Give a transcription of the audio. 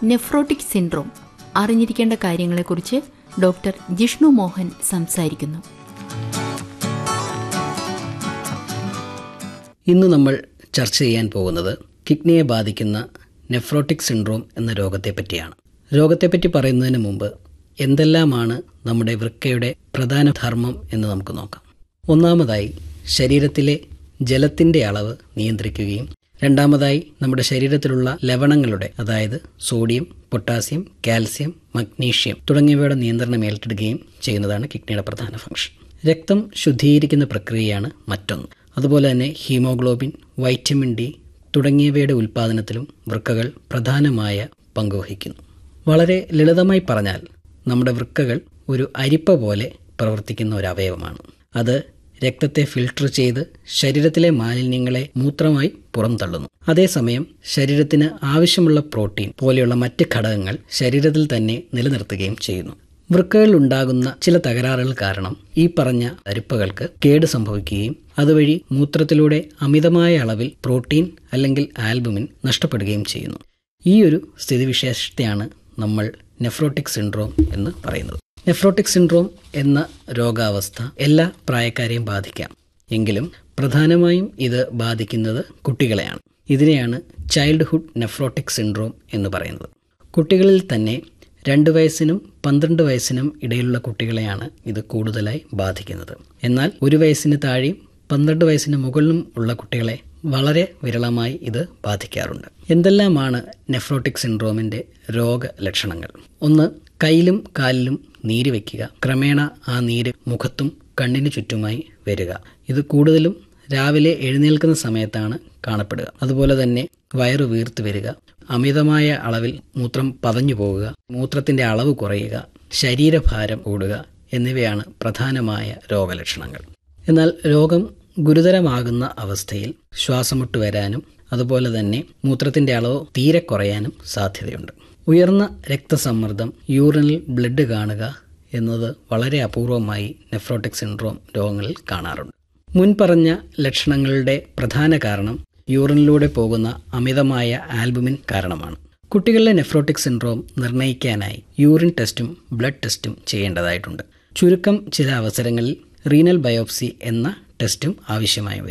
nephrotic syndrome അറിഞ്ഞിരിക്കേണ്ട കാര്യങ്ങളെക്കുറിച്ച് doctor Jishnu Mohan സംസാരിക്കുന്നു ഇന്ന് നമ്മൾ ചർച്ച ചെയ്യാൻ പോകുന്നത് കിഡ്നിയെ ബാധിക്കുന്ന നെഫ്രോട്ടിക് സിൻഡ്രോം എന്ന രോഗത്തെ പറ്റിയാണ് രോഗത്തെപ്പറ്റി പറയുന്നതിന് മുമ്പ് എന്തെല്ലാമാണ് നമ്മുടെ വൃക്കയുടെ പ്രധാന ധർമ്മം എന്ന് നമുക്ക് നോക്കാം ഒന്നാമതായി ശരീരത്തിലെ ജലത്തിൻ്റെ അളവ് നിയന്ത്രിക്കുകയും രണ്ടാമതായി നമ്മുടെ ശരീരത്തിലുള്ള ലവണങ്ങളുടെ അതായത് സോഡിയം പൊട്ടാസ്യം കാൽസ്യം മഗ്നീഷ്യം തുടങ്ങിയവയുടെ നിയന്ത്രണം ഏറ്റെടുക്കുകയും ചെയ്യുന്നതാണ് കിഡ്നിയുടെ പ്രധാന ഫംഗ്ഷൻ രക്തം ശുദ്ധീകരിക്കുന്ന പ്രക്രിയയാണ് മറ്റൊന്ന് അതുപോലെ തന്നെ ഹീമോഗ്ലോബിൻ വൈറ്റമിൻ ഡി തുടങ്ങിയവയുടെ ഉൽപ്പാദനത്തിലും വൃക്കകൾ പ്രധാനമായ പങ്കുവഹിക്കുന്നു വളരെ ലളിതമായി പറഞ്ഞാൽ നമ്മുടെ വൃക്കകൾ ഒരു അരിപ്പ പോലെ പ്രവർത്തിക്കുന്ന ഒരു അവയവമാണ് അത് രക്തത്തെ ഫിൽട്ടർ ചെയ്ത് ശരീരത്തിലെ മാലിന്യങ്ങളെ മൂത്രമായി പുറംതള്ളുന്നു അതേസമയം ശരീരത്തിന് ആവശ്യമുള്ള പ്രോട്ടീൻ പോലെയുള്ള മറ്റ് ഘടകങ്ങൾ ശരീരത്തിൽ തന്നെ നിലനിർത്തുകയും ചെയ്യുന്നു വൃക്കകളിൽ ഉണ്ടാകുന്ന ചില തകരാറുകൾ കാരണം ഈ പറഞ്ഞ അരിപ്പകൾക്ക് കേട് സംഭവിക്കുകയും അതുവഴി മൂത്രത്തിലൂടെ അമിതമായ അളവിൽ പ്രോട്ടീൻ അല്ലെങ്കിൽ ആൽബുമിൻ നഷ്ടപ്പെടുകയും ചെയ്യുന്നു ഈ ഒരു സ്ഥിതിവിശേഷത്തെയാണ് നമ്മൾ നെഫ്രോട്ടിക് സിൻഡ്രോം എന്ന് പറയുന്നത് നെഫ്രോട്ടിക് സിൻഡ്രോം എന്ന രോഗാവസ്ഥ എല്ലാ പ്രായക്കാരെയും ബാധിക്കാം എങ്കിലും പ്രധാനമായും ഇത് ബാധിക്കുന്നത് കുട്ടികളെയാണ് ഇതിനെയാണ് ചൈൽഡ്ഹുഡ് നെഫ്രോട്ടിക് സിൻഡ്രോം എന്ന് പറയുന്നത് കുട്ടികളിൽ തന്നെ രണ്ട് വയസ്സിനും പന്ത്രണ്ട് വയസ്സിനും ഇടയിലുള്ള കുട്ടികളെയാണ് ഇത് കൂടുതലായി ബാധിക്കുന്നത് എന്നാൽ ഒരു വയസ്സിന് താഴെയും പന്ത്രണ്ട് വയസ്സിന് മുകളിലും ഉള്ള കുട്ടികളെ വളരെ വിരളമായി ഇത് ബാധിക്കാറുണ്ട് എന്തെല്ലാമാണ് നെഫ്രോട്ടിക് സിൻഡ്രോമിൻ്റെ രോഗലക്ഷണങ്ങൾ ഒന്ന് കയ്യിലും കാലിലും നീര് വയ്ക്കുക ക്രമേണ ആ നീര് മുഖത്തും കണ്ണിന് ചുറ്റുമായി വരിക ഇത് കൂടുതലും രാവിലെ എഴുന്നേൽക്കുന്ന സമയത്താണ് കാണപ്പെടുക അതുപോലെ തന്നെ വയറ് വീർത്ത് വരിക അമിതമായ അളവിൽ മൂത്രം പതഞ്ഞു പോവുക മൂത്രത്തിൻ്റെ അളവ് കുറയുക ശരീരഭാരം കൂടുക എന്നിവയാണ് പ്രധാനമായ രോഗലക്ഷണങ്ങൾ എന്നാൽ രോഗം ഗുരുതരമാകുന്ന അവസ്ഥയിൽ ശ്വാസമുട്ട് വരാനും അതുപോലെ തന്നെ മൂത്രത്തിൻ്റെ അളവ് തീരെ കുറയാനും സാധ്യതയുണ്ട് ഉയർന്ന രക്തസമ്മർദ്ദം യൂറിനിൽ ബ്ലഡ് കാണുക എന്നത് വളരെ അപൂർവമായി നെഫ്രോട്ടിക് സിൻഡ്രോം രോഗങ്ങളിൽ കാണാറുണ്ട് മുൻപറഞ്ഞ ലക്ഷണങ്ങളുടെ പ്രധാന കാരണം യൂറിനിലൂടെ പോകുന്ന അമിതമായ ആൽബുമിൻ കാരണമാണ് കുട്ടികളിലെ നെഫ്രോട്ടിക് സിൻഡ്രോം നിർണ്ണയിക്കാനായി യൂറിൻ ടെസ്റ്റും ബ്ലഡ് ടെസ്റ്റും ചെയ്യേണ്ടതായിട്ടുണ്ട് ചുരുക്കം ചില അവസരങ്ങളിൽ റീനൽ ബയോപ്സി എന്ന ടെസ്റ്റും ആവശ്യമായി വരും